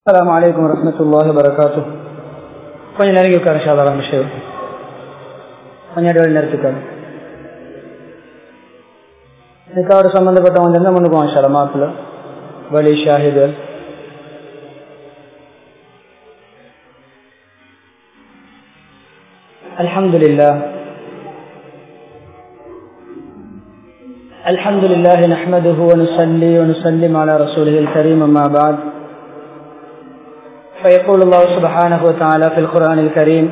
السلام عليكم ورحمة الله وبركاته கொஞ்சம் நெருங்கி உட்கார சாதாரண விஷயம் கொஞ்சம் இடைவெளி நிறுத்திக்காரு நிக்காவோட சம்பந்தப்பட்டவங்க எந்த முன்னுக்குவாங்க சார் மாப்பிள்ள வலி ஷாஹிதல் الحمد لله الحمد لله نحمده ونصلي ونسلم على رسوله الكريم أما بعد فيقول الله سبحانه وتعالى في القرآن الكريم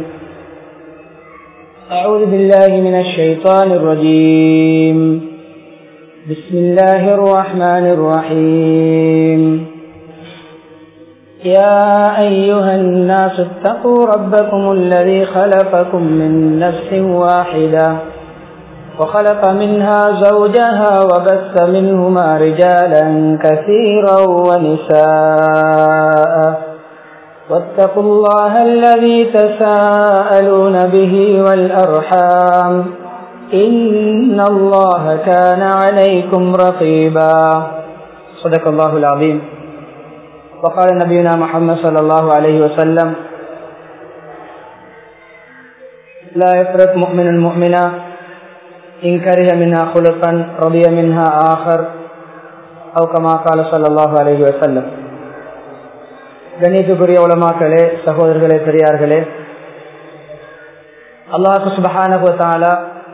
أعوذ بالله من الشيطان الرجيم بسم الله الرحمن الرحيم يا أيها الناس اتقوا ربكم الذي خلقكم من نفس واحدة وخلق منها زوجها وبث منهما رجالا كثيرا ونساء واتقوا الله الذي تساءلون به والأرحام إن الله كان عليكم رقيبا صدق الله العظيم وقال نبينا محمد صلى الله عليه وسلم لا يفرق مؤمن مؤمنا إن كره منها خلقا رضي منها آخر أو كما قال صلى الله عليه وسلم கணித்துக்குரிய உலமாக்களே சகோதரர்களே பெரியார்களே அல்லாஹு சுபஹானகுவத்தாலா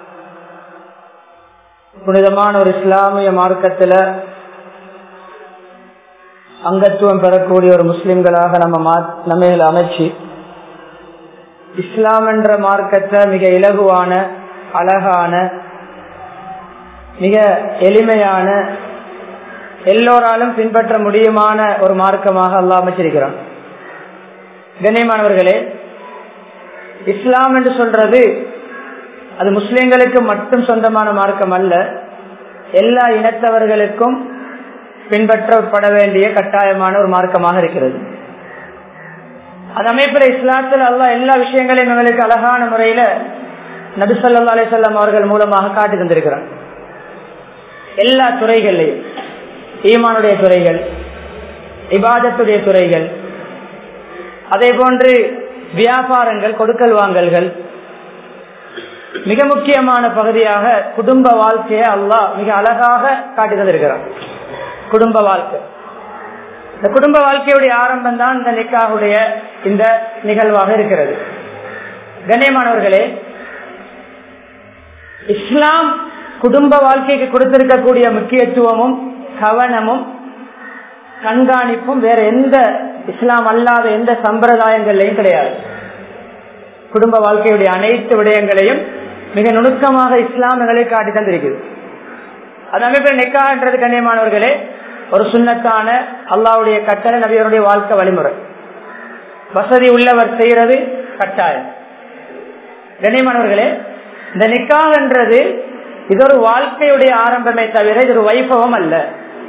புனிதமான ஒரு இஸ்லாமிய மார்க்கத்தில் அங்கத்துவம் பெறக்கூடிய ஒரு முஸ்லிம்களாக நம்ம நம்மையில் அமைச்சு இஸ்லாம் என்ற மார்க்கத்தை மிக இலகுவான அழகான மிக எளிமையான எல்லோராலும் பின்பற்ற முடியுமான ஒரு மார்க்கமாக அல்லா அமைச்சிருக்கிறான் கண்ணியமானவர்களே இஸ்லாம் என்று சொல்றது அது முஸ்லிம்களுக்கு மட்டும் சொந்தமான மார்க்கம் அல்ல எல்லா இனத்தவர்களுக்கும் பின்பற்றப்பட வேண்டிய கட்டாயமான ஒரு மார்க்கமாக இருக்கிறது அது அமைப்பில் இஸ்லாத்தில் அல்லா எல்லா விஷயங்களையும் எங்களுக்கு அழகான முறையில நபிசல்லா அலிசல்லாம் அவர்கள் மூலமாக காட்டி தந்திருக்கிறார் எல்லா துறைகள்லையும் ஈமானுடைய துறைகள் இபாதத்துடைய துறைகள் அதே போன்று வியாபாரங்கள் கொடுக்கல் வாங்கல்கள் மிக முக்கியமான பகுதியாக குடும்ப வாழ்க்கையை அல்லாஹ் மிக அழகாக காட்டி தந்திருக்கிறார் குடும்ப வாழ்க்கை இந்த குடும்ப வாழ்க்கையுடைய ஆரம்பம் தான் இந்த நிக்காவுடைய இந்த நிகழ்வாக இருக்கிறது கண்ணியமானவர்களே இஸ்லாம் குடும்ப வாழ்க்கைக்கு கொடுத்திருக்கக்கூடிய முக்கியத்துவமும் கவனமும் கண்காணிப்பும் வேற எந்த இஸ்லாம் அல்லாத எந்த சம்பிரதாயங்கள்லையும் கிடையாது குடும்ப வாழ்க்கையுடைய அனைத்து விடயங்களையும் மிக நுணுக்கமாக இஸ்லாம் எங்களை காட்டி தந்திருக்குது அது அமைப்பில் நெக்கான்றது கண்ணியமானவர்களே ஒரு சுண்ணத்தான அல்லாவுடைய கட்டளை நபியருடைய வாழ்க்கை வழிமுறை வசதி உள்ளவர் செய்யறது கட்டாயம் கண்ணியமானவர்களே இந்த நிக்கான்றது இது ஒரு வாழ்க்கையுடைய ஆரம்பமே தவிர இது ஒரு வைபவம் அல்ல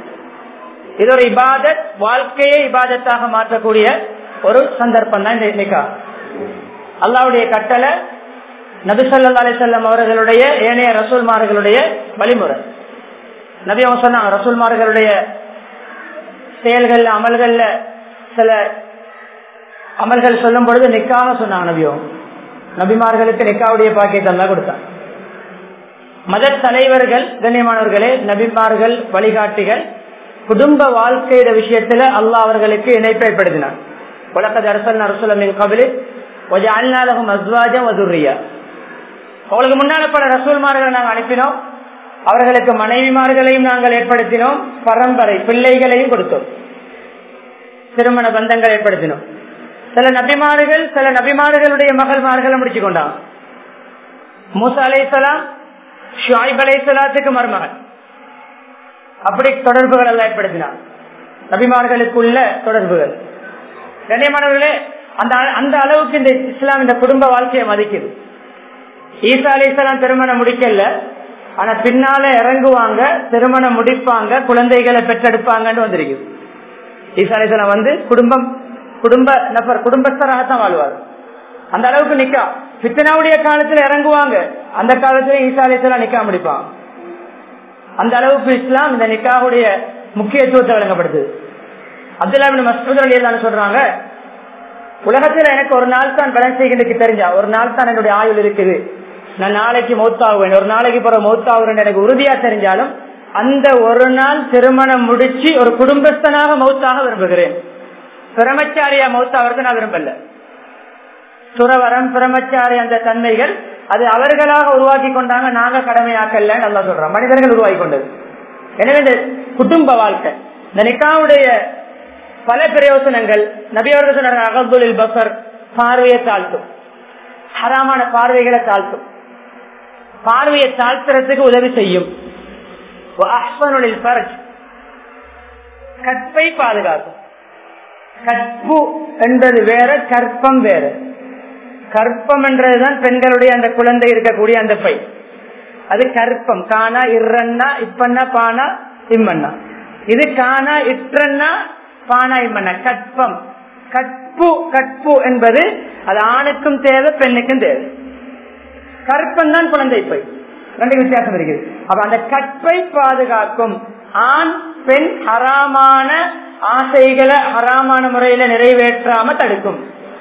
இது ஒரு இபாதத் வாழ்க்கையை இபாதத்தாக மாற்றக்கூடிய ஒரு சந்தர்ப்பம் தான் இந்த நிக்கா அல்லாவுடைய கட்டளை நபிசல்லா அலிசல்லம் அவர்களுடைய ஏனைய ரசூல்மார்களுடைய வழிமுறை நபி அவங்க சொன்னாங்க ரசூல்மார்களுடைய செயல்கள் அமல்கள்ல சில அமல்கள் சொல்லும் பொழுது நிக்காம சொன்னாங்க நபியும் நபிமார்களுக்கு நிக்காவுடைய பாக்கியத்தை தான் கொடுத்தாங்க மத தலைவர்கள் கண்ணியமானவர்களே நபிமார்கள் வழிகாட்டிகள் குடும்ப வாழ்க்கையிட விஷயத்துல அல்லாஹ் அவர்களுக்கு இணைப்பை ஏற்படுத்தினார் உலகத் அரசல் அரசுலமின் கபிலி கொஞ்சம் அல்நாளகம் அஸ்வாஜம் வதுரியா அவங்களுக்கு முன்னால பல ரசூல்மார்களை நாங்கள் அனுப்பினோம் அவர்களுக்கு மனைவிமார்களையும் நாங்கள் ஏற்படுத்தினோம் பரம்பரை பிள்ளைகளையும் கொடுத்தோம் திருமண பந்தங்கள் ஏற்படுத்தினோம் சில நபிமார்கள் சில நபிமார்களுடைய மகள்மார்களை முடிச்சு கொண்டான் மூசா அலைசலாம் ஷாயிப் அலைசலாத்துக்கு மருமகன் அப்படி தொடர்புகள் எல்லாம் ஏற்படுத்தினார் நபிமார்களுக்குள்ள தொடர்புகள் கண்ணியமானவர்களே அந்த அந்த அளவுக்கு இந்த இஸ்லாம் இந்த குடும்ப வாழ்க்கையை மதிக்குது ஈசா அலி இஸ்லாம் திருமணம் முடிக்கல ஆனா பின்னால இறங்குவாங்க திருமணம் முடிப்பாங்க குழந்தைகளை பெற்றெடுப்பாங்கன்னு வந்திருக்கு ஈசா அலி இஸ்லாம் வந்து குடும்பம் குடும்ப நபர் குடும்பஸ்தராகத்தான் வாழ்வார் அந்த அளவுக்கு நிக்கா பித்தனாவுடைய காலத்துல இறங்குவாங்க அந்த காலத்துல ஈசா அலி இஸ்லாம் நிக்கா முடிப்பாங்க அந்த அளவுக்கு இஸ்லாம் இந்த நிக்காவுடைய முக்கியத்துவத்தை வழங்கப்படுது அப்துல்லா மசூத் அலி அல்லான்னு சொல்றாங்க உலகத்துல எனக்கு ஒரு நாள் தான் பலன் செய்கிறதுக்கு தெரிஞ்சா ஒரு நாள் தான் என்னுடைய ஆயுள் இருக்குது நான் நாளைக்கு மௌத்தாகுவேன் ஒரு நாளைக்கு பிறகு மௌத்தாகுவேன் எனக்கு உறுதியா தெரிஞ்சாலும் அந்த ஒரு நாள் திருமணம் முடிச்சு ஒரு குடும்பஸ்தனாக மௌத்தாக விரும்புகிறேன் பிரமச்சாரியா மௌத்தாகிறது நான் விரும்பல துறவரம் பிரமச்சாரி அந்த தன்மைகள் அது அவர்களாக உருவாக்கி கொண்டாங்க நாங்க கடமையாக்கல நல்லா சொல்றோம் மனிதர்கள் உருவாக்கி கொண்டது எனவே இந்த குடும்ப வாழ்க்கை இந்த நிக்காவுடைய பல பிரயோசனங்கள் நபியவர்கள் சொன்னாங்க அகபுலில் பசர் பார்வையை தாழ்த்தும் ஹராமான பார்வைகளை தாழ்த்தும் பார்வையை தாழ்த்துறதுக்கு உதவி செய்யும் கற்பை பாதுகாக்கும் கற்பு என்பது வேற கற்பம் வேற கற்பம் என்றதுதான் பெண்களுடைய அந்த குழந்தை இருக்கக்கூடிய அந்த பை அது கற்பம் காணா இறன்னா இப்பன்னா பானா இம்மன்னா இது காணா இற்றன்னா பானா இம்மன்னா கற்பம் கற்பு கற்பு என்பது அது ஆணுக்கும் தேவை பெண்ணுக்கும் தேவை கற்பம் தான் குழந்தை பை ரெண்டு வித்தியாசம் இருக்குது அப்ப அந்த கற்பை பாதுகாக்கும் ஆண் பெண் ஹராமான ஆசைகளை ஹராமான முறையில நிறைவேற்றாம தடுக்கும்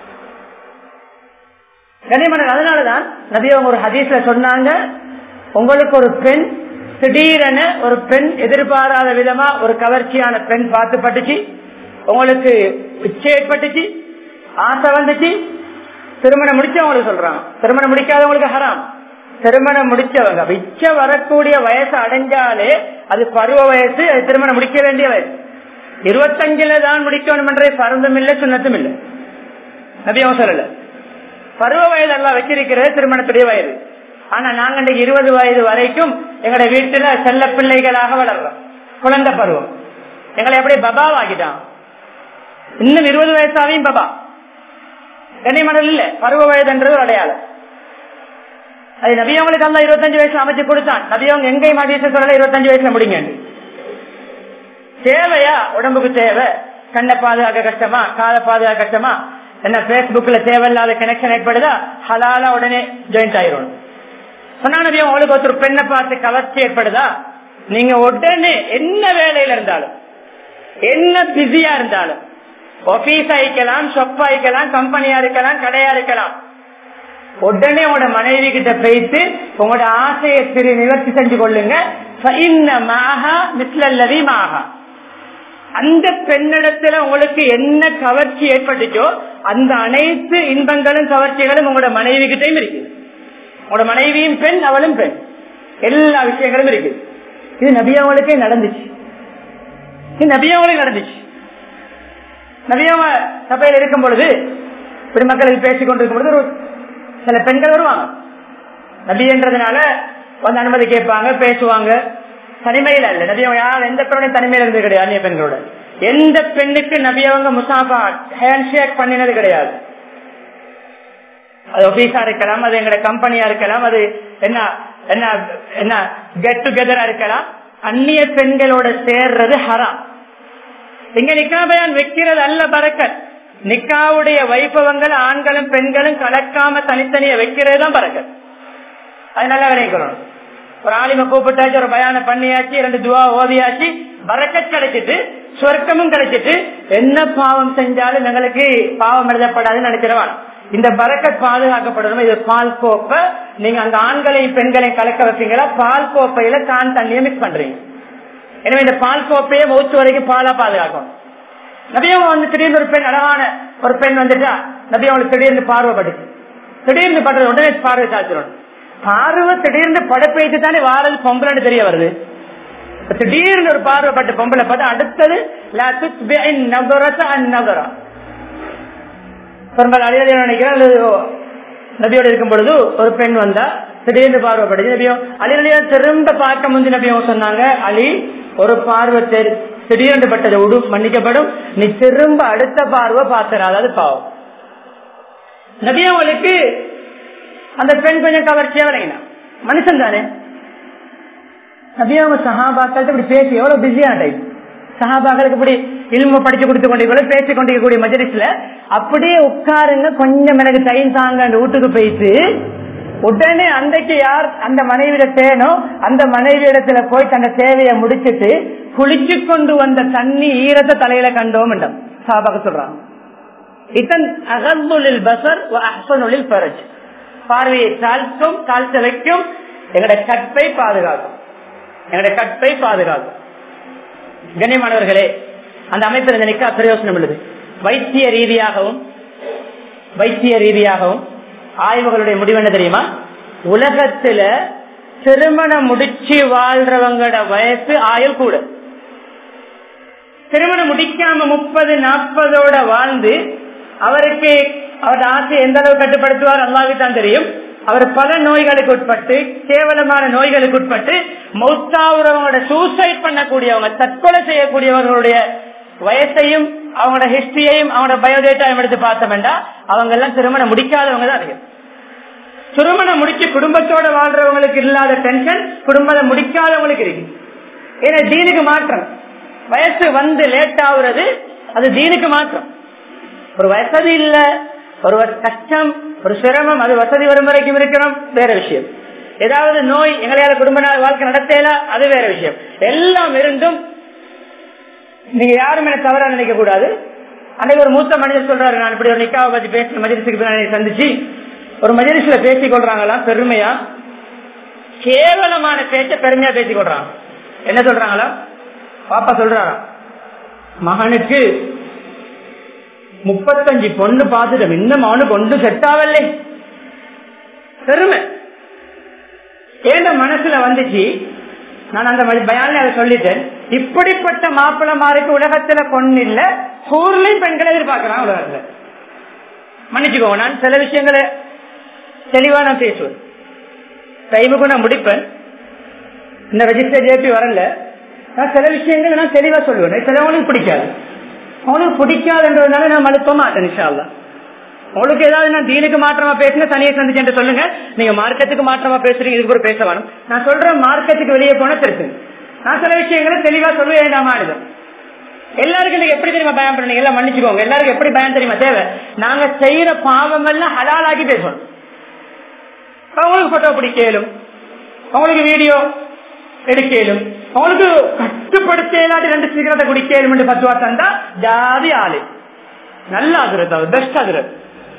கனிமணன் அதனாலதான் நபியவங்க ஒரு ஹதீஸ்ல சொன்னாங்க உங்களுக்கு ஒரு பெண் திடீரென ஒரு பெண் எதிர்பாராத விதமா ஒரு கவர்ச்சியான பெண் பார்த்து பட்டுச்சு உங்களுக்கு இச்சை ஏற்பட்டுச்சு ஆசை வந்துச்சு திருமணம் முடிச்சவங்களுக்கு சொல்றாங்க திருமணம் முடிக்காதவங்களுக்கு ஹராம் திருமணம் முடிச்சவங்க இச்சை வரக்கூடிய வயசு அடைஞ்சாலே அது பருவ வயசு அது திருமணம் முடிக்க வேண்டிய வயசு இருபத்தஞ்சுல தான் முடிக்கணும் என்ற பருந்தும் இல்லை சுண்ணத்தும் இல்லை நபியும் சொல்லல பருவ வயது எல்லாம் வச்சிருக்கிறது திருமணத்துடைய வயது ஆனா நாங்க இன்னைக்கு இருபது வயது வரைக்கும் எங்களோட வீட்டுல செல்ல பிள்ளைகளாக வளர்றோம் குழந்தை பருவம் எங்களை எப்படி பபாவாக்கிட்டான் இன்னும் இருபது வயசாவையும் பபா கன்னிமணல் இல்ல பருவ வயதுன்றது அடையாளம் அது நபியவங்களுக்கு அல்ல இருபத்தஞ்சு வயசுல அமைச்சு கொடுத்தான் நபியவங்க எங்கேயும் அதிசயம் சொல்லல இருபத்தஞ்சு வயசுல முடிங்க தேவையா உடம்புக்கு தேவை கண்ணை பாதுகாக்க கஷ்டமா காலை பாதுகாக்க கஷ்டமா என்ன பேஸ்புக்ல தேவையில்லாத கனெக்ஷன் ஏற்படுதா ஹலாலா உடனே ஜாயிண்ட் ஆயிரும் சொன்னா நபி உங்களுக்கு ஒருத்தர் பெண்ணை பார்த்து கவர்ச்சி ஏற்படுதா நீங்க உடனே என்ன வேலையில இருந்தாலும் என்ன பிஸியா இருந்தாலும் ஆபீஸ் ஆயிக்கலாம் ஷாப் ஆயிக்கலாம் கம்பெனியா இருக்கலாம் கடையா இருக்கலாம் உடனே உங்களோட மனைவி கிட்ட போயிட்டு உங்களோட ஆசையை திரு நிவர்த்தி செஞ்சு கொள்ளுங்க அந்த பெண்ணிடத்துல உங்களுக்கு என்ன கவர்ச்சி ஏற்பட்டுச்சோ அந்த அனைத்து இன்பங்களும் கவர்ச்சிகளும் உங்களோட மனைவி கிட்டையும் இருக்கு உங்களோட மனைவியும் பெண் அவளும் பெண் எல்லா விஷயங்களும் இருக்கு இது நபியாவளுக்கே நடந்துச்சு இது நபியாவளுக்கு நடந்துச்சு நபியாவ சபையில் இருக்கும் பொழுது பெருமக்களுக்கு பேசிக் கொண்டிருக்கும் பொழுது ஒரு சில பெண்கள் வருவாங்க நபி என்றதுனால வந்து அனுமதி கேட்பாங்க பேசுவாங்க தனிமையில இல்ல நபியவங்க யார் எந்த பெண்ணுடைய தனிமையில இருந்தது கிடையாது அந்நிய பெண்களோட எந்த பெண்ணுக்கு நபியவங்க முசாஃபா ஹேண்ட் ஷேக் பண்ணினது கிடையாது அது ஆபீஸா இருக்கலாம் அது எங்களோட கம்பெனியா இருக்கலாம் அது என்ன என்ன என்ன கெட் டுகெதரா இருக்கலாம் அந்நிய பெண்களோட சேர்றது ஹராம் இங்க நிக்கா பயான் வைக்கிறது அல்ல பறக்கத் நிக்காவுடைய வைபவங்கள் ஆண்களும் பெண்களும் கலக்காம தனித்தனிய வைக்கிறது தான் பறக்கத் அது நல்லா விளைவிக்கணும் ஒரு ஆலிம கூப்பிட்டாச்சு ஒரு பயான பண்ணியாச்சு ரெண்டு துவா ஓதியாச்சு பறக்கத் கிடைச்சிட்டு சொர்க்கமும் கிடைச்சிட்டு என்ன பாவம் செஞ்சாலும் எங்களுக்கு பாவம் எழுதப்படாதுன்னு நினைச்சிருவான் இந்த பறக்கத் பாதுகாக்கப்படணும் இது பால் கோப்பை நீங்க அங்க ஆண்களையும் பெண்களையும் கலக்க வைப்பீங்களா பால் கோப்பையில தான் தண்ணியை மிக்ஸ் பண்றீங்க எனவே இந்த பால் கோப்பையை மூச்சு வரைக்கும் பாலா பாதுகாக்கணும் நபியவங்க வந்து திடீர்னு ஒரு பெண் அழகான ஒரு பெண் வந்துட்டா நபியவங்களுக்கு திடீர்னு பார்வைப்பட்டுச்சு திடீர்னு படுறது உடனே பார்வை சாச்சிடும் பார்வை திடீர்னு படப்பெய்து தானே வாரது பொம்பளைன்னு தெரிய வருது திடீர்னு ஒரு பார்வைப்பட்ட பொம்பளை பார்த்தா அடுத்தது நினைக்கிறேன் நபியோட இருக்கும் பொழுது ஒரு பெண் வந்தா திடீர்னு பார்வைப்பட்டுச்சு நபியம் அலி திரும்ப பார்க்க முந்தி நபியம் சொன்னாங்க அலி ஒரு பார்வை திடீர்னு பட்டது உடு மன்னிக்கப்படும் நீ திரும்ப அடுத்த பார்வை பார்த்துறாது பாவம் நபியவங்களுக்கு அந்த பெண் கொஞ்சம் கவர்ச்சியா வரையினா மனுஷன் தானே நபியாவ சஹாபாக்கள் இப்படி பேசி எவ்வளவு பிஸியான டைம் சஹாபாக்களுக்கு இப்படி இல்ம படிச்சு கொடுத்து கொண்டு பேசி கொண்டிருக்கக்கூடிய மஜரிஸ்ல அப்படியே உட்காருங்க கொஞ்சம் எனக்கு டைம் தாங்க அந்த வீட்டுக்கு போயிட்டு உடனே அன்றைக்கு யார் அந்த மனைவியிட தேனோ அந்த மனைவி இடத்துல போய் தன்னை சேவையை முடிச்சிட்டு குளிச்சு கொண்டு வந்த தண்ணி ஈரத்தை தலையில கண்டோம் என்றான் சாபாக சொல்றாங்க இதன் அகல்முலில் பசர் அஹ்சனுலில் பரஜ் பார்வையை தாழ்த்தும் தாழ்த்த வைக்கும் எங்களுடைய கற்பை பாதுகாக்கும் எங்களுடைய கற்பை பாதுகாக்கும் கண்ணியமானவர்களே அந்த அமைப்பில் இந்த நிக்கா பிரயோசனம் உள்ளது வைத்திய ரீதியாகவும் வைத்திய ரீதியாகவும் ஆய்வுகளுடைய முடிவு என்ன தெரியுமா உலகத்துல திருமணம் முடிச்சு வாழ்றவங்களோட வயசு ஆயுள் கூட திருமணம் முடிக்காம முப்பது நாற்பதோட வாழ்ந்து அவருக்கு அவருடைய ஆசை எந்த அளவு கட்டுப்படுத்துவார் அல்லாவித்தான் தெரியும் அவர் பல நோய்களுக்கு உட்பட்டு கேவலமான நோய்களுக்கு உட்பட்டு மௌத்தாவுறவங்களோட சூசைட் பண்ணக்கூடியவங்க தற்கொலை செய்யக்கூடியவர்களுடைய வயசையும் அவங்களோட ஹிஸ்டரியையும் அவங்களோட பயோடேட்டாவையும் எடுத்து பார்த்தோம்னா அவங்க எல்லாம் திருமணம் முடிக்காதவங்க தான் அதிகம் திருமணம் முடிச்சு குடும்பத்தோட வாழ்றவங்களுக்கு இல்லாத டென்ஷன் குடும்பத்தை முடிக்காதவங்களுக்கு இருக்கு ஏன்னா தீனுக்கு மாற்றம் வயசு வந்து லேட் ஆகுறது அது தீனுக்கு மாற்றம் ஒரு வசதி இல்ல ஒரு கஷ்டம் ஒரு சிரமம் அது வசதி வரும் வரைக்கும் இருக்கிறோம் வேற விஷயம் ஏதாவது நோய் எங்களையால குடும்ப வாழ்க்கை நடத்தல அது வேற விஷயம் எல்லாம் இருந்தும் நீங்க யாரும் எனக்கு தவறா நினைக்க கூடாது அன்னைக்கு ஒரு மூத்த மனிதர் சொல்றாரு நான் இப்படி ஒரு நிக்காவை பத்தி பேசி மஜிலிசுக்கு சந்திச்சு ஒரு மஜிலிஸ்ல பேசிக் கொள்றாங்களாம் பெருமையா கேவலமான பேச்ச பெருமையா பேசிக் கொள்றாங்க என்ன சொல்றாங்களா பாப்பா சொல்றாராம் மகனுக்கு முப்பத்தஞ்சு பொண்ணு பார்த்துட்டோம் இன்னும் அவனுக்கு ஒன்று செட் ஆகலை பெருமை ஏண்ட மனசுல வந்துச்சு நான் அந்த பயான்ல அதை சொல்லிட்டேன் இப்படிப்பட்ட மாப்பிள்ள மாருக்கு உலகத்துல பொண்ணு இல்ல ஊர்லயும் பெண்களை எதிர்பார்க்கிறான் உலகத்துல மன்னிச்சுக்கோங்க நான் சில விஷயங்களை தெளிவா நான் பேசுவேன் டைமுக்கு நான் முடிப்பேன் இந்த ரெஜிஸ்டர் ஜேபி வரல நான் சில விஷயங்கள் நான் தெளிவா சொல்லுவேன் சிலவனுக்கு பிடிக்காது அவனுக்கு பிடிக்காதுன்றதுனால நான் மழுப்ப மாட்டேன் இன்ஷால்லா உங்களுக்கு ஏதாவது நான் தீனுக்கு மாற்றமா பேசுங்க தனியை சந்திச்சு சொல்லுங்க நீங்க மார்க்கெட்டுக்கு மாற்றமா பேசுறீங்க இதுக்கு ஒரு பேச வேணும் நான் சொல்றேன் மார்க்கெட்டுக்கு வெளியே போனா திருத்து நான் சில விஷயங்களை தெளிவா சொல்ல வேண்டாமா எல்லாருக்கும் நீங்க எப்படி தெரியுமா பயன் பண்ணீங்க எல்லாம் மன்னிச்சுக்கோங்க எல்லாருக்கும் எப்படி பயன் தெரியுமா தேவை நாங்க செய்யற பாவம் எல்லாம் ஹலாலாக்கி பேசணும் அவங்களுக்கு போட்டோ பிடிக்கலும் அவங்களுக்கு வீடியோ எடுக்கலும் அவங்களுக்கு கட்டுப்படுத்த ரெண்டு சிகரத்தை குடிக்கலும் பத்துவா தந்தா ஜாதி ஆளு நல்ல அதிரத் அவர் பெஸ்ட் அதிரத்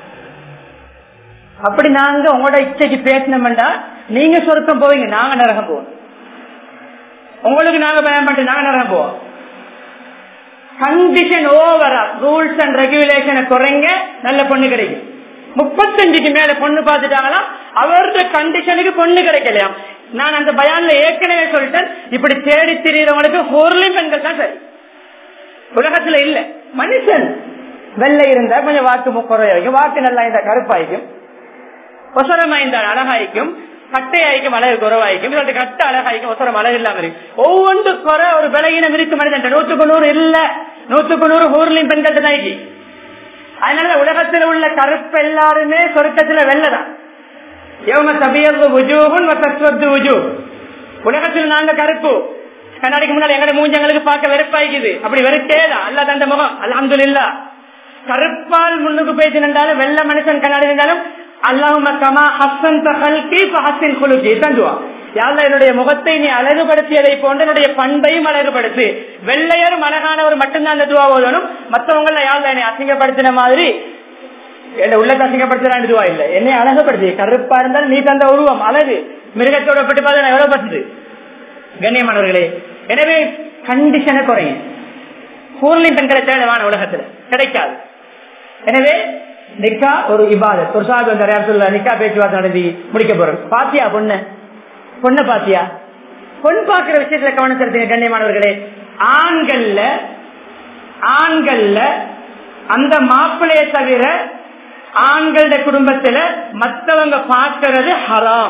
அப்படி நாங்க உங்களோட இச்சைக்கு பேசினோம்டா நீங்க சொருக்கம் போவீங்க நாங்க நரகம் போவோம் உங்களுக்கு நாங்க பயம் பண்ணிட்டு நாங்க நரகம் போவோம் கண்டிஷன் ஓவரா ரூல்ஸ் அண்ட் ரெகுலேஷனை குறைங்க நல்ல பொண்ணு கிடைக்கும் முப்பத்தஞ்சுக்கு மேல பொண்ணு பார்த்துட்டாங்களா அவருடைய கண்டிஷனுக்கு பொண்ணு கிடைக்கலையாம் நான் அந்த பயான்ல ஏற்கனவே சொல்லிட்டேன் இப்படி தேடி திரியறவங்களுக்கு பொருளையும் பெண்கள் தான் சரி உலகத்துல இல்ல மனுஷன் வெள்ளை இருந்தா கொஞ்சம் வாக்கு குறையாகும் வாக்கு நல்லா இருந்தா கருப்பாய்க்கும் ஒசரமா இருந்தால் அழகாய்க்கும் கட்டையாய்க்கும் அழகு குறவாய்க்கும் இல்லாட்டி கட்ட அழகாய்க்கும் ஒசரம் அழகு இல்லாம இருக்கு ஒவ்வொன்று குறை ஒரு விலகினம் இருக்கு மனிதன் நூத்துக்கு நூறு இல்ல நூத்துக்கு நூறு ஊர்லையும் பெண்கள் தான் அதனால உலகத்தில் உள்ள கருப்பு எல்லாருமே சொருக்கத்துல வெள்ளதான் எவங்க தபியது உஜூகும் தஸ்வது உஜூ உலகத்தில் நாங்க கருப்பு கண்ணாடிக்கு முன்னாடி எங்கட மூஞ்சங்களுக்கு பார்க்க வெறுப்பாய்க்குது அப்படி வெறுத்தேதான் அல்ல தந்த முகம் அலமது இல்லா கருப்பால் முன்னுக்கு பேசி நின்றாலும் வெள்ள மனுஷன் கண்ணாடி நின்றாலும் அல்லாஹுமக்கமா ஹசன் தகல்கி ஹசின் குலுக்கி தந்துவா யாழ்ல என்னுடைய முகத்தை நீ அழகுபடுத்தியதை போன்று என்னுடைய பண்பையும் அழகுபடுத்து வெள்ளையரும் அழகானவர் மட்டும்தான் அந்த துவா ஓதணும் மற்றவங்கள யாழ்ல என்னை அசிங்கப்படுத்தின மாதிரி என்ன உள்ளத்தை அசிங்கப்படுத்தின துவா இல்ல என்னை அழகுபடுத்தி கருப்பா இருந்தாலும் நீ தந்த உருவம் அழகு மிருகத்தோட பட்டு பார்த்து எவ்வளவு பசுது கண்ணியமானவர்களே எனவே கண்டிஷனை குறையும் பூர்ணி பெண்களை தேடவான உலகத்துல கிடைக்காது எனவே நிக்கா ஒரு இபாதத் ஒரு சாது வந்தார் யார் சொல்ல நிக்கா பேச்சுவார்த்தை நடத்தி முடிக்க போறோம் பாத்தியா பொண்ணு பொண்ணு பாத்தியா பொன் பாக்குற விஷயத்துல கவனம் செலுத்துங்க கண்ணியமானவர்களே ஆண்கள்ல ஆண்கள்ல அந்த மாப்பிளைய தவிர ஆண்கள குடும்பத்துல மத்தவங்க பார்க்கறது ஹராம்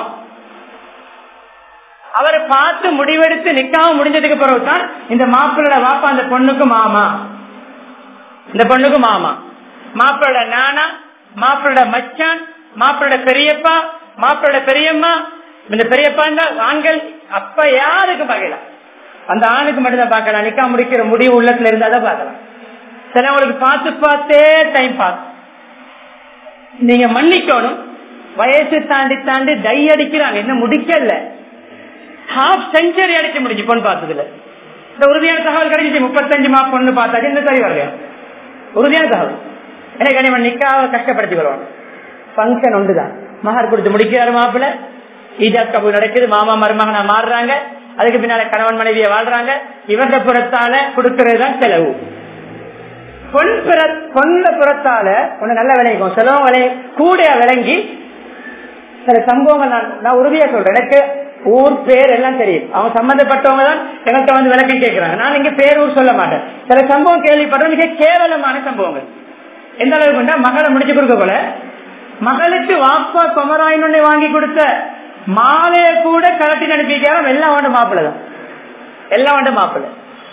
அவரை பார்த்து முடிவெடுத்து நிக்காம முடிஞ்சதுக்கு பிறகுதான் இந்த மாப்பிள்ளோட வாப்பா அந்த பொண்ணுக்கு மாமா இந்த பொண்ணுக்கு மாமா மாப்பிளோட நானா மாப்பிளோட மச்சான் மாப்பிளோட பெரியப்பா மாப்பிளோட பெரியம்மா இந்த பெரியப்பா ஆண்கள் அப்ப யாருக்கு பார்க்கலாம் அந்த ஆணுக்கு மட்டும்தான் பார்க்கலாம் நிக்கா முடிக்கிற முடிவு உள்ளத்துல இருந்தா தான் பார்க்கலாம் சிலவங்களுக்கு பார்த்து பார்த்தே டைம் பாஸ் நீங்க மன்னிக்கணும் வயசு தாண்டி தாண்டி டை அடிக்கிறாங்க இன்னும் முடிக்கல ஹாஃப் செஞ்சுரி அடிச்சு முடிஞ்சு பொண்ணு பார்த்ததுல இந்த உறுதியான தகவல் கிடைச்சிச்சு முப்பத்தஞ்சு மா பொண்ணு பார்த்தாச்சு இந்த சரி வரலையா உறுதியான தகவல் எனக்கு கனிமன் நிக்காக கஷ்டப்படுத்தி வருவான் ஃபங்க்ஷன் ஒன்றுதான் மகர் கொடுத்து முடிக்கிறாரு மாப்பிள்ள ஈஜாத் கபூர் நடக்குது மாமா மருமகனா மாறுறாங்க அதுக்கு பின்னால கணவன் மனைவியை வாழ்றாங்க இவங்க புறத்தால கொடுக்கறது தான் செலவு பொன் புற பொண்ண புறத்தால ஒண்ணு நல்ல விளைவிக்கும் செலவும் விளை கூட விளங்கி சில சம்பவங்கள் நான் நான் உறுதியா சொல்றேன் எனக்கு ஊர் பேர் எல்லாம் தெரியும் அவங்க சம்பந்தப்பட்டவங்க தான் எங்கள்கிட்ட வந்து விளக்கம் கேட்கிறாங்க நான் இங்க பேர் ஊர் சொல்ல மாட்டேன் சில சம்பவம் கேள்விப்படுறோம் மிக கேவலமான சம்பவங்கள் எந்த அளவுக்குண்டா மகளை முடிச்சு கொடுக்க போல மகளுக்கு வாப்பா கொமராயினு வாங்கி கொடுத்த மாலைய கூட கலட்டி அனுப்பிக்கிறான் எல்லாம் வந்து மாப்பிள்ள தான் எல்லாம் வந்து மாப்பிள்ள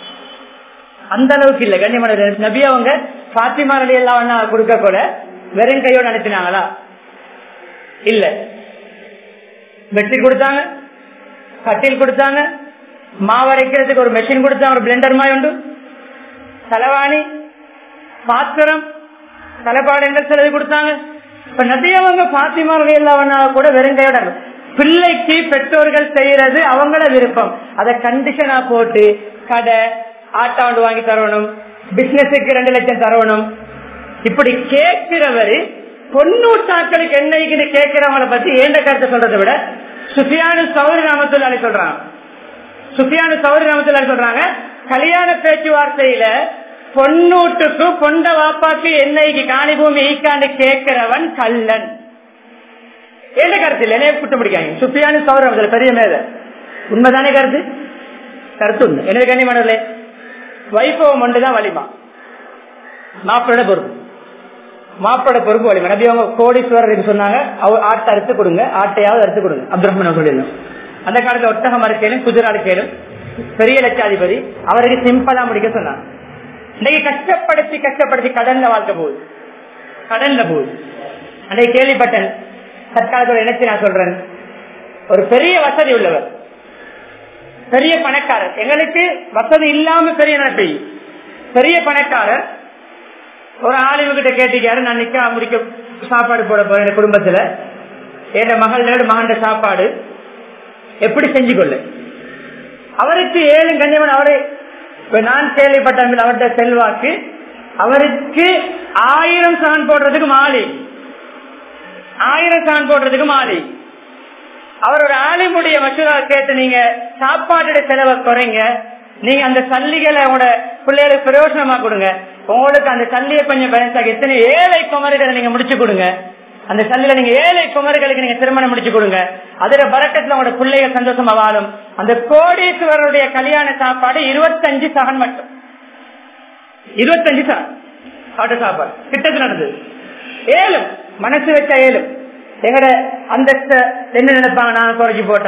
அந்த அளவுக்கு இல்ல கண்ணியமான நபி அவங்க பாத்திமா அலி எல்லாம் கொடுக்க கூட வெறும் கையோடு அனுப்பினாங்களா இல்ல பெட்ஷீட் கொடுத்தாங்க கட்டில் கொடுத்தாங்க மாவரைக்கிறதுக்கு ஒரு மெஷின் கொடுத்தாங்க ஒரு பிளெண்டர் மாதிரி உண்டு தலைவாணி பாத்திரம் தலைப்பாடங்கள் சிலது கொடுத்தாங்க இப்ப நபியவங்க பாத்திமா எல்லாம் கூட வெறுங்கையோட பிள்ளைக்கு பெற்றோர்கள் செய்யறது அவங்கள விருப்பம் அதை கண்டிஷனா போட்டு கடை ஆட்டாண்டு வாங்கி தரணும் பிசினஸுக்கு ரெண்டு லட்சம் தரணும் இப்படி கேட்கிறவரு பொன்னூட்டாக்களுக்கு என்னைக்குன்னு கேட்கிறவங்களை பத்தி ஏண்ட கருத்தை சொல்றதை விட சுஃபியானு சௌரி ராமத்துல்லாலி சொல்றாங்க சுஃபியானு சௌரி ராமத்துல்லாலி சொல்றாங்க கல்யாண பேச்சுவார்த்தையில பொன்னூட்டுக்கு பொண்ட வாப்பாக்கு என்னைக்கு காணி பூமி ஈக்காண்டு கேட்கிறவன் கல்லன் என்ன கருத்து இல்லை என்ன குற்றம் பிடிக்காங்க சுப்பியானு சௌரம் பெரிய மேத உண்மைதானே கருத்து கருத்து உண்மை எனவே கண்ணியமானவர்களே வைபவம் ஒன்றுதான் வலிமா மாப்பிளோட பொறுப்பு மாப்பிளோட பொறுப்பு வலிமா நபி அவங்க கோடீஸ்வரர் சொன்னாங்க அவர் ஆட்டை அறுத்து கொடுங்க ஆட்டையாவது அறுத்து கொடுங்க அப்துல் ரஹ்மான் சொல்லியிருந்தோம் அந்த காலத்துல ஒட்டகம் அறுக்கையிலும் குதிரை அறுக்கையிலும் பெரிய லட்சாதிபதி அவருக்கு சிம்பிளா முடிக்க சொன்னாங்க இன்னைக்கு கஷ்டப்படுத்தி கஷ்டப்படுத்தி கடன்ல வாழ்க்கை போகுது கடன்ல போகுது அன்றைக்கு கேள்விப்பட்டேன் தற்காலத்தோட இணைச்சு நான் சொல்றேன் ஒரு பெரிய வசதி உள்ளவர் பெரிய பணக்காரர் எங்களுக்கு வசதி இல்லாம பெரிய நினைப்பை பெரிய பணக்காரர் ஒரு ஆளுங்க கிட்ட கேட்டிக்காரு நான் நிக்க முடிக்க சாப்பாடு போட போறேன் என் குடும்பத்துல என் மகளோட மகன் சாப்பாடு எப்படி செஞ்சு கொள்ளு அவருக்கு ஏழு கண்ணியவன் அவரு இப்ப நான் கேள்விப்பட்ட அவர்கிட்ட செல்வாக்கு அவருக்கு ஆயிரம் சான் போடுறதுக்கு மாலி ஆயிரம் சான் போடுறதுக்கு மாலி அவர் ஒரு ஆலிமுடைய மசூரா கேட்டு நீங்க சாப்பாட்டோட செலவை குறைங்க நீங்க அந்த சல்லிகளை உங்களோட பிள்ளைகளுக்கு பிரயோஜனமா கொடுங்க உங்களுக்கு அந்த சல்லியை கொஞ்சம் பயன்சாக எத்தனை ஏழை குமரிகளை நீங்க முடிச்சு கொடுங்க அந்த சல்லில நீங்க ஏழை குமர்களுக்கு நீங்க திருமணம் முடிச்சு கொடுங்க அதுல பறக்கத்துல உங்களோட பிள்ளைகள் சந்தோஷமா வாழும் அந்த கோடீஸ்வரருடைய கல்யாண சாப்பாடு இருபத்தஞ்சு சகன் மட்டும் இருபத்தஞ்சு சகன் ஆட்டு சாப்பாடு கிட்டத்தில் நடந்தது ஏழும் மனசு வச்ச ஏழும் எங்கட அந்த என்ன நினைப்பாங்க நான் குறைச்சி போட்டா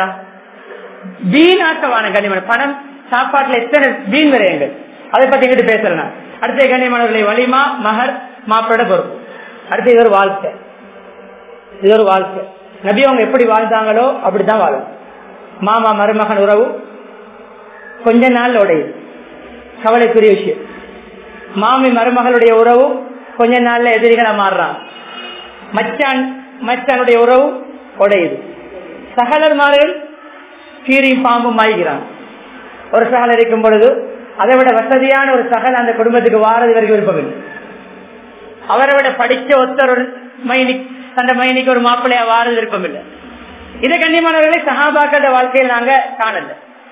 வீணாக்கவான கனிமன் பணம் சாப்பாட்டுல எத்தனை வீண் விரயங்கள் அதை பத்தி எங்கிட்ட பேசலாம் அடுத்த கண்ணியமானவர்களை வலிமா மகர் மாப்பிளோட பொறுப்பு அடுத்து இது ஒரு வாழ்க்கை இது ஒரு வாழ்க்கை நபி அவங்க எப்படி வாழ்ந்தாங்களோ அப்படித்தான் வாழும் மாமா மருமகன் உறவு கொஞ்ச நாள் உடையுது கவலைக்குரிய விஷயம் மாமி மருமகளுடைய உறவு கொஞ்ச நாள்ல எதிரிகளா மாறுறான் மச்சான் மச்சானுடைய உறவு உடையுது சகலர்மார்கள் கீரியும் பாம்பும் ஆகிறான் ஒரு சகல் இருக்கும் பொழுது அதை விட வசதியான ஒரு சகல் அந்த குடும்பத்துக்கு வாரது வரைக்கும் விருப்பம் இல்லை அவரை விட படிச்ச ஒத்தர் ஒரு மைனி அந்த மைனிக்கு ஒரு மாப்பிள்ளையா வாரது விருப்பம் இல்லை இதை கண்ணியமானவர்களை சஹாபாக்கள வாழ்க்கையில் நாங்க காணல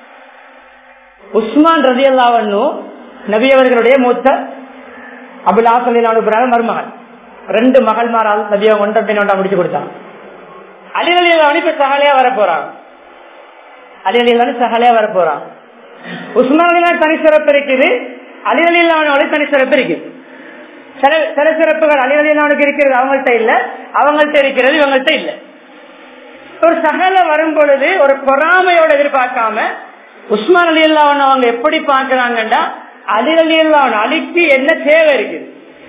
உஸ்மான் ரதி அல்லாவன்னும் நபி அவர்களுடைய மூத்த அபுல் ஆசலின் மருமகன் ரெண்டு மகள்மாரால் நபியை ஒன்ற பின் ஒன்றா முடிச்சு கொடுத்தாங்க அலி அலி அல்லாவன் இப்ப சகலையா வர போறான் அலி அலி அல்லான்னு சகலையா வர போறான் உஸ்மான் தனி சிறப்பு இருக்குது அலி அலி அல்லாவனோட தனி சிறப்பு இருக்குது சில சில சிறப்புகள் அலி அலி அல்லாவனுக்கு இருக்கிறது அவங்கள்ட்ட இல்ல அவங்கள்ட்ட இருக்கிறது இவங்கள்ட்ட இல்ல ஒரு சகல வரும் பொழுது ஒரு பொறாமையோட எதிர்பார்க்காம உஸ்மான் அலி அல்லாவன் அவங்க எப்படி பாக்குறாங்கன்னா அலி அலி அல்லாவன் அலிக்கு என்ன தேவை இருக்குது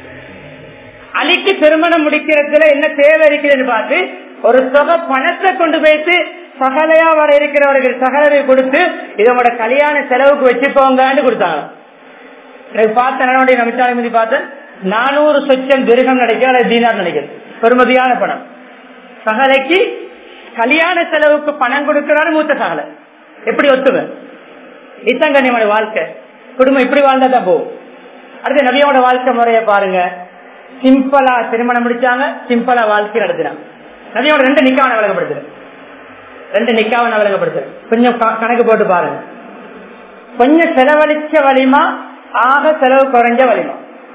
அலிக்கு திருமணம் முடிக்கிறதுல என்ன தேவை இருக்குதுன்னு பார்த்து ஒரு தொகை பணத்தை கொண்டு போயிட்டு சகலையா வர இருக்கிறவர்கள் சகலரை கொடுத்து இதோட கல்யாண செலவுக்கு வச்சுக்கோங்கன்னு கொடுத்தாங்க எனக்கு பார்த்த நடவடிக்கை நமிச்சாலை மீது பார்த்தேன் நானூறு சொச்சம் திருகம் நினைக்கிறேன் அல்லது தீனார் நினைக்கிறேன் பெருமதியான பணம் சகலைக்கு கல்யாண செலவுக்கு பணம் கொடுக்கிறாரு மூத்த சகலை எப்படி ஒத்துவேன் இதுதான் கண்ணியமான வாழ்க்கை குடும்பம் இப்படி வாழ்ந்தாதான் போகும் அடுத்து நபியோட வாழ்க்கை முறைய பாருங்க சிம்பிளா திருமணம் முடிச்சாங்க சிம்பிளா வாழ்க்கை நடத்தினாங்க நபியோட ரெண்டு நிக்காவனை விளங்கப்படுத்துறேன் ரெண்டு நிக்காவனை விளங்கப்படுத்துறேன் கொஞ்சம் க- கணக்கு போட்டு பாருங்க கொஞ்சம் செலவழிச்ச வலிமா ஆக செலவு குறைஞ்ச வலிமா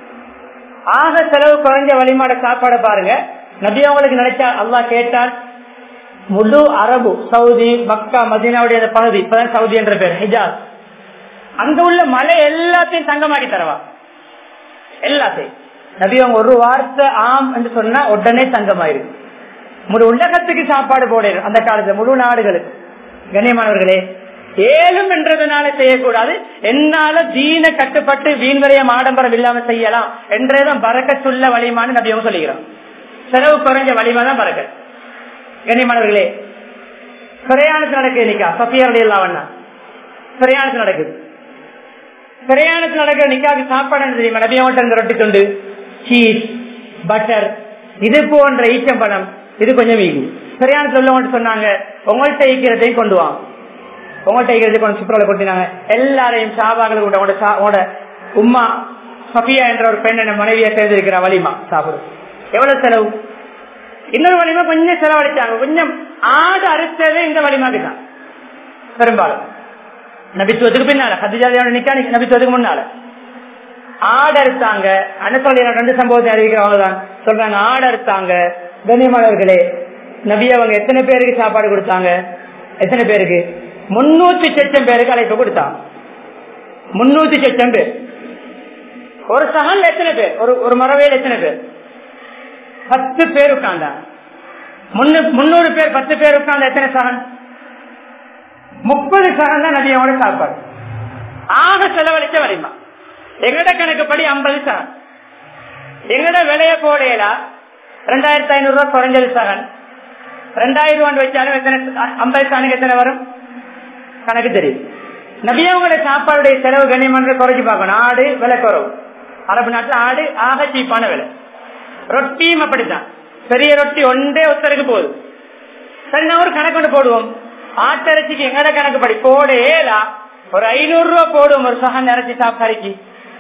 ஆக செலவு குறைஞ்ச வலிமாட சாப்பாடை பாருங்க நபி அவங்களுக்கு நினைச்சா அல்லாஹ் கேட்டால் முழு அரபு சவுதி மக்கா மதீனாவுடைய அந்த பகுதி இப்பதான் சவுதி என்ற பேர் ஹிஜாஸ் அங்க உள்ள மலை எல்லாத்தையும் தங்கமாக்கி தரவா எல்லாத்தையும் நபி அவங்க ஒரு வார்த்தை ஆம் என்று சொன்னா உடனே தங்கமாயிருக்கு முழு உலகத்துக்கு சாப்பாடு போடணும் அந்த காலத்துல முழு நாடுகளுக்கு கண்ணியமானவர்களே ஏழும் என்றதுனால செய்யக்கூடாது என்னால தீன கட்டுப்பட்டு வீண் விரயம் ஆடம்பரம் இல்லாம செய்யலாம் என்றேதான் பறக்கத்துள்ள வலிமான்னு நபி அவங்க சொல்லிக்கிறோம் செலவு குறைஞ்ச வலிமா தான் பறக்க கண்ணியமானவர்களே பிரயாணத்து நடக்குது நிக்கா சஃபியாருடைய இல்லாமண்ணா பிரயாணத்து நடக்குது பிரயாணத்தில் நடக்கிற நிக்காக்கு சாப்பாடு என்ன தெரியுமா நபியாவட்ட இருந்த ரொட்டி துண்டு சீஸ் பட்டர் இது போன்ற ஈச்சம்பழம் இது கொஞ்சம் வீங்கும் பிரயாணத்தில் உள்ளவங்க சொன்னாங்க உங்கள்கிட்ட ஈக்கிறதையும் கொண்டு வாங்க உங்கள்கிட்ட ஈக்கிறது கொஞ்சம் சுற்றுலா கொட்டினாங்க எல்லாரையும் சாபாக்களை கூட உங்களோட சா- உங்களோட உம்மா சஃபியா என்ற ஒரு பெண் என்ன மனைவியை சேர்ந்திருக்கிற வலிமா சாப்பிடும் எவ்வளவு செலவு இன்னொரு வலிமா கொஞ்சம் செலவழிச்சாங்க கொஞ்சம் ஆடு அறுத்ததே இந்த வலிமாக்கு தான் பெரும்பாலும் நபித்துவத்துக்கு பின்னால ஹதிஜாதியோட நிக்கா நி- நபித்துவத்துக்கு முன்னால ஆடு அறுத்தாங்க அனுசோலிய ரெண்டு சம்பவத்தை அறிவிக்கிறவங்க தான் சொல்றாங்க ஆடு அறுத்தாங்க கண்ணியமானவர்களே நபி அவங்க எத்தனை பேருக்கு சாப்பாடு கொடுத்தாங்க எத்தனை பேருக்கு முன்னூத்தி லட்சம் பேருக்கு அழைப்பு கொடுத்தாங்க முன்னூத்தி லட்சம் பேர் ஒரு சகல் எத்தனை பேர் ஒரு ஒரு மரவேல் எத்தனை பேர் பத்து பேர் உட்கார்ந்தாங்க முன்னு- முன்னூறு பேர் பத்து பேர் உட்கார்ந்த எத்தனை சகன் முப்பது சகன் தான் நபியோட சாப்பாடு ஆக செலவழிச்ச வரைமா எங்கட கணக்குப்படி ஐம்பது சகன் எங்கட விலைய போடையலா ரெண்டாயிரத்தி ஐநூறு ரூபாய் குறைஞ்சது சகன் ரெண்டாயிரம் ரூபாய் வச்சாலும் எத்தனை ஐம்பது சகனுக்கு எத்தனை வரும் கணக்கு தெரியும் நபியவங்களோட சாப்பாடுடைய செலவு கண்ணியமான குறைச்சு பார்க்கணும் ஆடு விலை குறவு அரபு நாட்டுல ஆடு ஆக சீப்பான விலை ரொட்டியும் அப்படித்தான் பெரிய ரொட்டி ஒன்றே ஒருத்தருக்கு போகுது சரி நான் ஒரு கணக்கு ஒன்று போடுவோம் ஆட்டரிசிக்கு எங்கட கணக்கு படி போடேலா ஒரு ஐநூறு ரூபா போடுவோம் ஒரு சகன் இறச்சி சாப்பாடுக்கு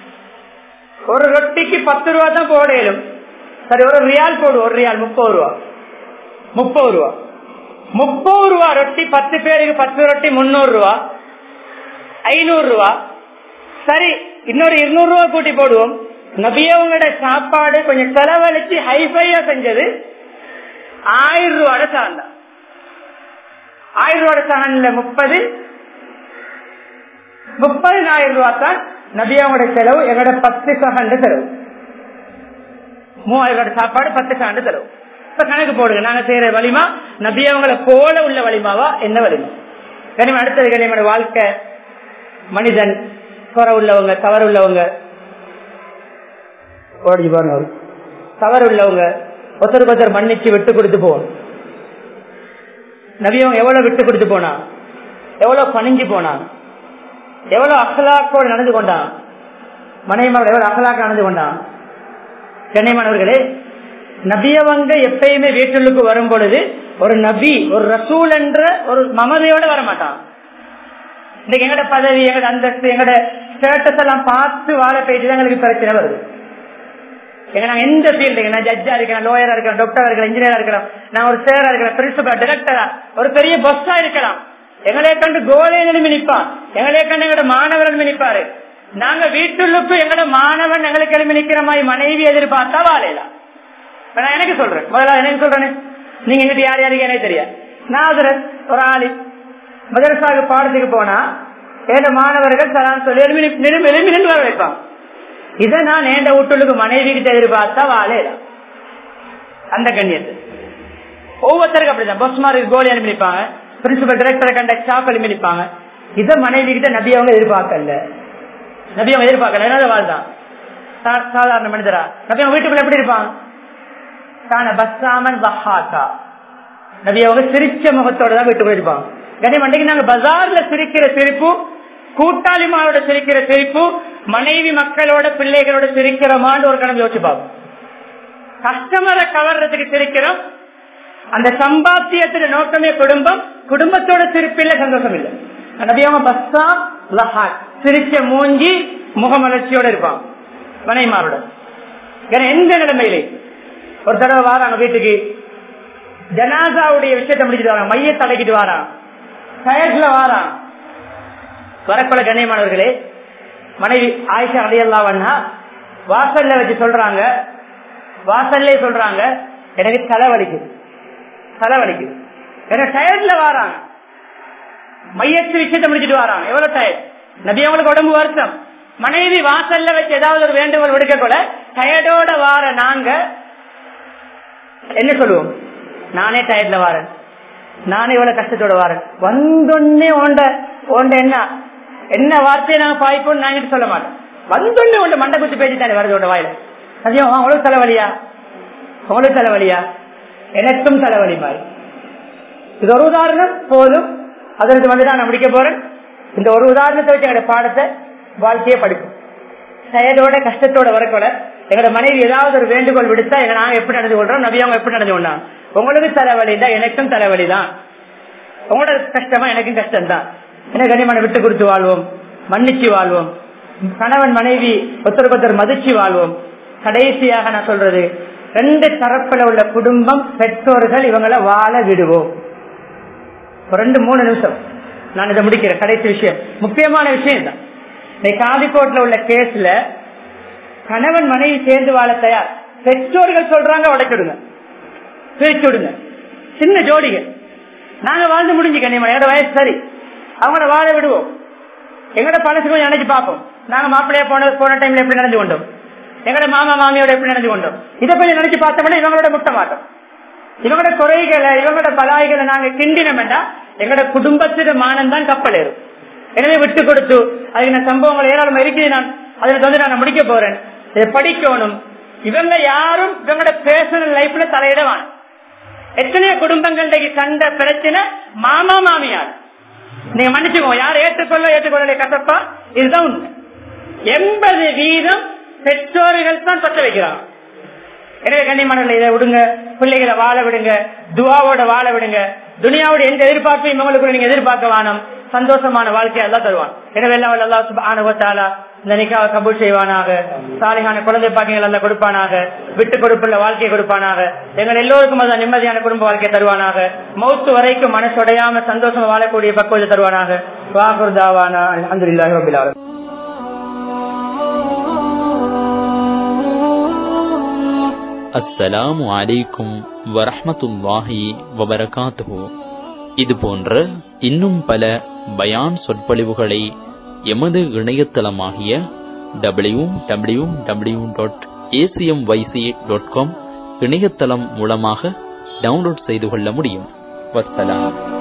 ஒரு ரொட்டிக்கு பத்து ரூபா தான் போடலும் சரி ஒரு ரியால் போடுவோம் ஒரு ரியால் முப்பது ரூபா முப்பது ரூபா முப்பது ரூபா ரொட்டி பத்து பேருக்கு பத்து ரொட்டி முன்னூறு ரூபா ஐநூறு ரூபா சரி இன்னொரு இருநூறு ரூபா கூட்டி போடுவோம் நபியவங்களோட சாப்பாடு கொஞ்சம் செலவழிச்சு ஹைஃபையா செஞ்சது ஆயிரம் ரூபாட சகன் தான் ஆயிரம் ரூபாட சகன்ல முப்பது முப்பதினாயிரம் ரூபா தான் நபியாவோட செலவு எங்களோட பத்து சகண்ட செலவு மூவாயிரம் ரூபாய் சாப்பாடு பத்து சகண்ட செலவு இப்ப கணக்கு போடுங்க நாங்க செய்யற வலிமா நபியவங்களை போல உள்ள வலிமாவா என்ன வலிமா கனிம அடுத்தது கனிமோட வாழ்க்கை மனிதன் குறை உள்ளவங்க தவறு உள்ளவங்க ஓடி பாருங்க அவரு. தவறு உள்ளவங்க ஒருத்தருக்கு ஒருத்தர் மன்னிச்சு விட்டு கொடுத்து போகணும் நபியவங்க எவ்வளவு விட்டு கொடுத்து போனா எவ்வளவு பணிஞ்சு போனான் எவ்வளவு அகலாக்கோடு நடந்து கொண்டான் மனைவிமாரோட எவ்வளவு அகலாக்க நடந்து கொண்டான் கண்ணியமானவர்களே நபியவங்க எப்பயுமே வீட்டுக்கு வரும் பொழுது ஒரு நபி ஒரு ரசூல் என்ற ஒரு மமதையோட வர மாட்டான் இன்னைக்கு எங்கட பதவி எங்கட அந்தஸ்து எங்கட ஸ்டேட்டஸ் எல்லாம் பார்த்து வாழ போயிட்டு எங்களுக்கு பிரச்சனை வருது எங்க நான் எந்த ஃபீல்டு நான் ஜட்ஜா இருக்கிறேன் லோயரா இருக்கிறேன் டாக்டரா இருக்கிறேன் இன்ஜினியரா இருக்கிறேன் நான் ஒரு சேரா இருக்கிறேன் பிரின்சிபல் டைரக்டரா ஒரு பெரிய பஸ்ஸா இருக்கலாம் எங்களை கண்டு கோலை நிலைமை நிற்பான் எங்களை கண்டு எங்களோட மாணவர் எழுப்பி நிற்பாரு நாங்க வீட்டுள்ளுக்கு எங்களோட மாணவன் எங்களுக்கு எழுப்பி நிக்கிற மாதிரி மனைவி எதிர்பார்த்தா வாழையலாம் இப்ப நான் எனக்கு சொல்றேன் முதல்ல எனக்கு சொல்றேன்னு நீங்க எங்கிட்ட யார் யாருக்கு எனக்கு தெரியாது நான் ஒரு ஆளு மதரசாவுக்கு பாடத்துக்கு போனா ஏழு மாணவர்கள் சலாம் சொல்லி எழுப்பி நின்னு- எழுப்பி எழுப்பி நின்று வர வைப்பான் இதை நான் நேண்ட வீட்டுக்கு மனைவி கிட்ட எதிர்பார்த்தா வாழையலாம் அந்த கண்ணியத்து ஒவ்வொருத்தருக்கு அப்படிதான் பஸ் மாதிரி கோலி அனுப்பி நிற்பாங்க பிரின்சிபல் டைரக்டரை கண்ட ஸ்டாஃப் அனுப்பி நிற்பாங்க இதை மனைவி கிட்ட நபி அவங்க எதிர்பார்க்கல நபி அவங்க எதிர்பார்க்கல என்னது வாழ்தான் சா- சாதாரண மனிதரா நபி அவங்க வீட்டுக்குள்ள எப்படி இருப்பாங்க தான பஸ்ஸாமன் வஹாக்கா நபி அவங்க சிரிச்ச முகத்தோட தான் வீட்டுக்குள்ள இருப்பாங்க கணேஷ் அன்றைக்கு நாங்க பஜார்ல சிரிக்கிற சிரிப்பு கூட்டாளிமாரோட சிரிக்கிற சிரிப்பு மனைவி மக்களோட பிள்ளைகளோட சிரிக்கிறோமான்னு ஒரு கணக்கு யோசிச்சு பார்ப்போம் கஸ்டமரை கவர்றதுக்கு சிரிக்கிறோம் அந்த சம்பாத்தியத்துல நோக்கமே குடும்பம் குடும்பத்தோட சிரிப்பில்ல சந்தோஷம் இல்லை நபியாம பஸ்ஸா லஹாட் சிரிச்ச மூஞ்சி முகமலர்ச்சியோட இருப்பான் மனைமாரோட ஏன்னா எந்த நிலைமையிலே ஒரு தடவை வாராங்க வீட்டுக்கு ஜனாசாவுடைய விஷயத்தை முடிச்சுட்டு வராங்க மைய தலைக்கிட்டு வாரான் டயர்ட்ல வாரான் வரக்குள்ள கண்ணியமானவர்களே மனைவி ஆயிஷா அடையல்லா வண்ணா வாசல்ல வச்சு சொல்றாங்க வாசல்லே சொல்றாங்க எனக்கு தலை வலிக்குது தலை வலிக்குது ஏன்னா டயர்ட்ல வாராங்க மையத்து விஷயத்தை முடிச்சுட்டு வராங்க எவ்வளவு டயர்ட் நபி அவங்களுக்கு உடம்பு வருஷம் மனைவி வாசல்ல வச்சு ஏதாவது ஒரு வேண்டுகோள் விடுக்க கூட டயர்டோட வார நாங்க என்ன சொல்லுவோம் நானே டயர்ட்ல வாரேன் நானே இவ்வளவு கஷ்டத்தோட வாரேன் வந்தொன்னே ஓண்ட ஓண்ட என்ன என்ன வார்த்தையை நாங்க பாய்ப்போம் நாங்க சொல்ல மாட்டோம் வந்தொன்னே உண்ட மண்டை குத்தி பேசி தானே வருது உண்ட வாயில அதிகம் உங்களுக்கு தலைவலியா உங்களுக்கு தலைவலியா எனக்கும் தலைவலி மாதிரி இது ஒரு உதாரணம் போதும் அதற்கு வந்து நான் முடிக்க போறேன் இந்த ஒரு உதாரணத்தை வச்சு எங்க பாடத்தை வாழ்க்கையே படிக்கும் டயர்டோட கஷ்டத்தோட வரக்கூட எங்களோட மனைவி ஏதாவது ஒரு வேண்டுகோள் விடுத்தா எங்க நாங்க எப்படி நடந்து கொள்றோம் நபி அவங்க எப்படி நடந்து கொண்டாங்க உங்களுக்கு தலைவலி தான் எனக்கும் தலைவலி தான் உங்களோட கஷ்டமா எனக்கும் கஷ்டம் தான் என்ன கனிமனை விட்டு கொடுத்து வாழ்வோம் மன்னிச்சு வாழ்வோம் கணவன் மனைவி ஒருத்தருக்கு ஒருத்தர் மதிச்சு வாழ்வோம் கடைசியாக நான் சொல்றது ரெண்டு தரப்புல உள்ள குடும்பம் பெற்றோர்கள் இவங்களை வாழ விடுவோம் ஒரு ரெண்டு மூணு நிமிஷம் நான் இதை முடிக்கிறேன் கடைசி விஷயம் முக்கியமான விஷயம் தான் இன்னைக்கு காதிக்கோட்ல உள்ள கேஸ்ல கணவன் மனைவி சேர்ந்து வாழ தயார் பெற்றோர்கள் சொல்றாங்க உடைச்சுடுங்க பிரிச்சு விடுங்க சின்ன ஜோடிகள் நாங்க வாழ்ந்து முடிஞ்சு கண்ணியமான என்னோட வயசு சரி அவங்கள வாழ விடுவோம் எங்கட பழசு கொஞ்சம் நினைச்சு பார்ப்போம் நாங்க மாப்பிள்ளைய போன போன டைம்ல எப்படி நடந்து கொண்டோம் எங்கட மாமா மாமியோட எப்படி நடந்து கொண்டோம் இதை கொஞ்சம் நினைச்சு பார்த்தோம்னா இவங்களோட முட்ட மாட்டோம் இவங்களோட குறைகளை இவங்களோட பலாய்களை நாங்க கிண்டினோம்னா எங்களோட குடும்பத்திட மானம் தான் கப்பல் ஏறும் எனவே விட்டு கொடுத்து அதுக்கு நான் சம்பவங்கள் ஏராளம் இருக்குது நான் அதுல வந்து நான் முடிக்க போறேன் இதை படிக்கணும் இவங்க யாரும் இவங்களோட பேர்சனல் லைஃப்ல தலையிடவான் எத்தனையோ குடும்பங்கள் சண்டை பிரச்சனை மாமா மாமியார் நீங்க மன்னிச்சுக்கோ யார் ஏற்றுக்கொள்ள ஏற்றுக்கொள்ள கசப்பா இதுதான் உண்மை எண்பது வீதம் பெற்றோர்கள் தான் பற்ற வைக்கிறாங்க எனவே கண்ணியமான இதை விடுங்க பிள்ளைகளை வாழ விடுங்க துவாவோட வாழ விடுங்க துனியாவோட எந்த எதிர்பார்ப்பையும் இவங்களுக்கு நீங்க எதிர்பார்க்க வேணும் சந்தோஷமான வாழ்க்கையை எல்லாம் தருவான் எனவே எல்லாம் அல்லா சுபானுவத்தாலா இந்த நிக்காவை கபூல் செய்வானாக சாலிகான குழந்தை பாக்கியங்கள் எல்லாம் கொடுப்பானாக விட்டு கொடுப்புள்ள வாழ்க்கையை கொடுப்பானாக எங்கள் எல்லோருக்கும் அதான் நிம்மதியான குடும்ப வாழ்க்கையை தருவானாக மௌத்து வரைக்கும் மனசுடையாம சந்தோஷமா வாழக்கூடிய பக்குவத்தை தருவானாக வாகுர்தாவானா அலமதுல்லாஹி ரபில் ஆலமீன் அஸ்ஸலாமு அலைக்கும் வரஹ்மத்துல்லாஹி வபரகாத்துஹு இது போன்ற இன்னும் பல பயான் சொற்பொழிவுகளை எமது இணையதளமாகிய W W W dot ACM YC dot com இணையதளம் மூலமாக டவுன்லோட் செய்து கொள்ள முடியும் வஸ்ஸலாம்